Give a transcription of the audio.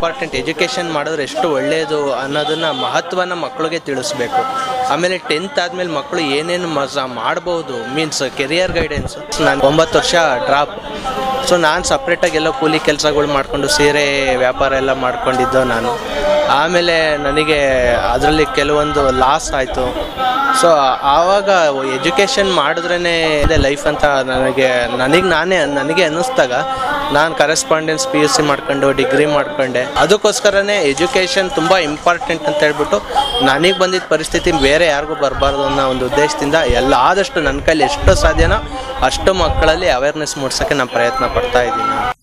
important education ಮಾಡಿದ್ರೆ ಎಷ್ಟು ಒಳ್ಳೆಯದು ಅನ್ನೋದನ್ನ ಮಹತ್ವನ ಮಕ್ಕಳಿಗೆ ತಿಳಿಸ್ಬೇಕು ಆಮೇಲೆ ಟೆಂತ್ ಆದಮೇಲೆ ಮಕ್ಕಳು ಏನೇನು ಮಜಾ ಮಾಡ್ಬೋದು ಮೀನ್ಸ್ ಕೆರಿಯರ್ ಗೈಡೆನ್ಸ್ ನಾನು ಒಂಬತ್ತು ವರ್ಷ ಡ್ರಾಪ್ ಸೊ ನಾನು ಸಪ್ರೇಟಾಗಿ ಎಲ್ಲ ಕೂಲಿ ಕೆಲಸಗಳು ಮಾಡಿಕೊಂಡು ಸೀರೆ ವ್ಯಾಪಾರ ಎಲ್ಲ ಮಾಡ್ಕೊಂಡಿದ್ದು ನಾನು ಆಮೇಲೆ ನನಗೆ ಅದರಲ್ಲಿ ಕೆಲವೊಂದು ಲಾಸ್ ಆಯಿತು ಸೊ ಆವಾಗ ಎಜುಕೇಷನ್ ಮಾಡಿದ್ರೇ ಇದೆ ಲೈಫ್ ಅಂತ ನನಗೆ ನನಗೆ ನಾನೇ ನನಗೆ ಅನ್ನಿಸ್ದಾಗ ನಾನು ಕರೆಸ್ಪಾಂಡೆನ್ಸ್ ಪಿ ಯು ಸಿ ಮಾಡ್ಕೊಂಡು ಡಿಗ್ರಿ ಮಾಡ್ಕೊಂಡೆ ಅದಕ್ಕೋಸ್ಕರನೇ ಎಜುಕೇಷನ್ ತುಂಬ ಇಂಪಾರ್ಟೆಂಟ್ ಅಂತ ಹೇಳ್ಬಿಟ್ಟು ನನಗೆ ಬಂದಿದ್ದ ಪರಿಸ್ಥಿತಿ ಬೇರೆ ಯಾರಿಗೂ ಬರಬಾರ್ದು ಅನ್ನೋ ಒಂದು ಉದ್ದೇಶದಿಂದ ಎಲ್ಲ ಆದಷ್ಟು ನನ್ನ ಕೈಲಿ ಎಷ್ಟು ಸಾಧ್ಯನೋ ಅಷ್ಟು ಮಕ್ಕಳಲ್ಲಿ ಅವೇರ್ನೆಸ್ ಮೂಡ್ಸೋಕ್ಕೆ ನಾನು ಪ್ರಯತ್ನ ಪಡ್ತಾ ಇದ್ದೀನಿ